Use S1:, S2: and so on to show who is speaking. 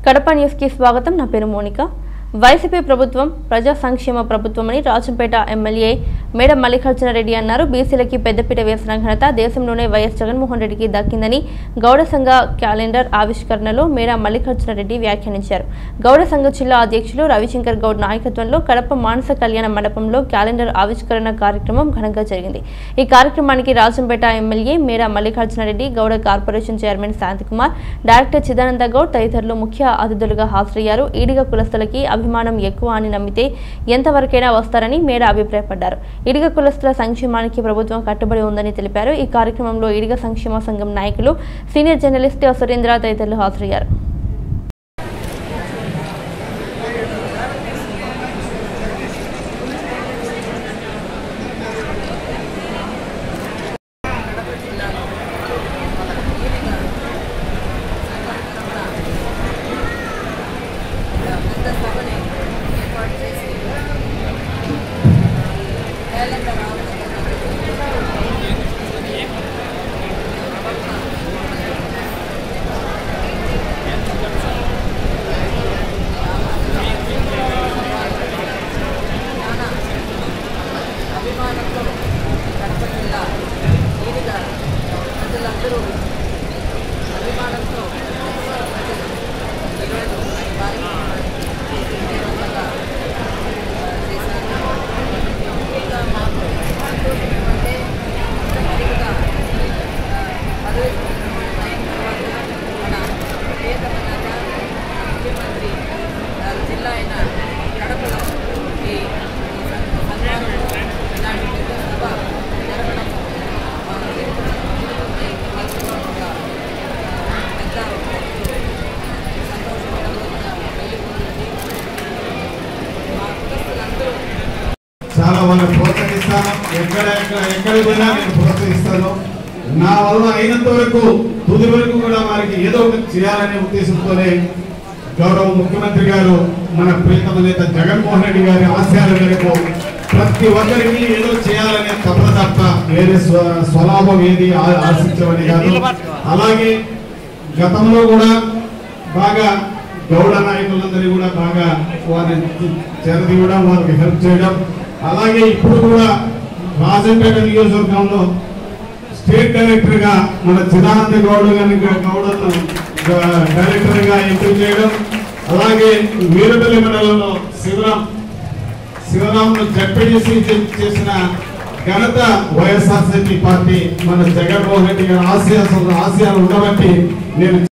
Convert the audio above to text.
S1: Kadapa news కి స్వాగతం నా పేరు మోనిక వైసీపీ ప్రభుత్వం ప్రజా సంక్షేమ ప్రభుత్వమని రాజంపేట ఎమ్మెల్యే మేడ మల్లికార్జున రెడ్డి అన్నారు బీసీలకి పెద్దపీట వేసిన ఘనత దేశంలోనే వైఎస్ జగన్మోహన్ రెడ్డికి దక్కిందని గౌడ సంఘ క్యాలెండర్ ఆవిష్కరణలో మేడ మల్లికార్జున రెడ్డి వ్యాఖ్యానించారు గౌడ సంఘ జిల్లా అధ్యక్షులు రవిశంకర్ గౌడ్ నాయకత్వంలో కడప మానస కళ్యాణ మండపంలో క్యాలెండర్ ఆవిష్కరణ కార్యక్రమం ఘనంగా జరిగింది ఈ కార్యక్రమానికి Rajampet MLA Meda Mallikarjuna Reddy Gowda corporation chairman Shanthi Kumar director Chidananda Goud తదితరులు ముఖ్య అతిథులుగా హాజరయ్యారు ఈడిగ కులస్తులకి అభిమానం ఎక్కువ అని నమ్మితే ఎంతవరకైనా వస్తారని మేడ అభిప్రాయపడ్డారు ఈడిగ కులస్తుల సంక్షేమానికి ప్రభుత్వం కట్టుబడి ఉందని తెలిపారు ఈ కార్యక్రమంలో ఈడిగ సంక్షేమ సంఘం నాయకులు సీనియర్ జర్నలిస్ట్ సురేంద్ర తదితరులు హాజరయ్యారు
S2: పెద్ద సభని ఏర్పాటు చేసి క్యాలెండర్ అభిమానంతో కడప జిల్లా ఈడిగా ప్రజలందరూ అభిమానంతో ప్రజలు ఈరోజు ఈ కార్యక్రమాన్ని విజయవంతంగా చేశారు ముఖ్యంగా మాకు సంతోషం ఏమంటే మొట్టమొదటిగా పదవి అయిన తర్వాత మన ప్రియతమ నేత ముఖ్యమంత్రి గారి జిల్లా అయిన కడపలో ఈ సన్మానం ఇలాంటి పెద్ద సభ జరగడం మా జీవితంలో ఒక పెద్ద సంతోషమైన రోజుగా వెళ్ళిపోతుంది మా కుటుంబాలందరూ
S3: చాలా వాళ్ళని ప్రోత్సహిస్తాను ఎక్కడ ఎక్కడ ఎక్కడికి పోయినా నేను ప్రోత్సహిస్తాను నా వల్ల అయినంత వరకు తుది వరకు కూడా వారికి ఏదో ఒకటి చేయాలనే ఉద్దేశంతోనే గౌరవ ముఖ్యమంత్రి గారు మన ప్రియతమ నేత జగన్మోహన్ రెడ్డి గారి ఆశయాల మేరకు ప్రతి ఒక్కరికి ఏదో చేయాలనే తపన తప్ప వేరే స్వ- స్వలాభం ఏది ఆ- ఆశించమని కాదు అలాగే గతంలో కూడా బాగా గౌడ నాయకులందరినీ కూడా బాగా వారిని చేరదీయడం వాళ్ళకి హెల్ప్ చేయడం అలాగే ఇప్పుడు కూడా రాజంపేట నియోజకవర్గంలో స్టేట్ డైరెక్టర్ గా మన చిదానంద గౌడ్ గారిని గౌడను డైరెక్టర్ గా ఎంపిక చేయడం అలాగే వీరపల్లి మండలంలో శివరాం శివరాంను జడ్పీటీసీ చేసిన ఘనత వైఎస్ఆర్సీపీ పార్టీ మన జగన్మోహన్ రెడ్డి గారి ఆశయాలు ఆశయాలు ఉండబట్టి నేను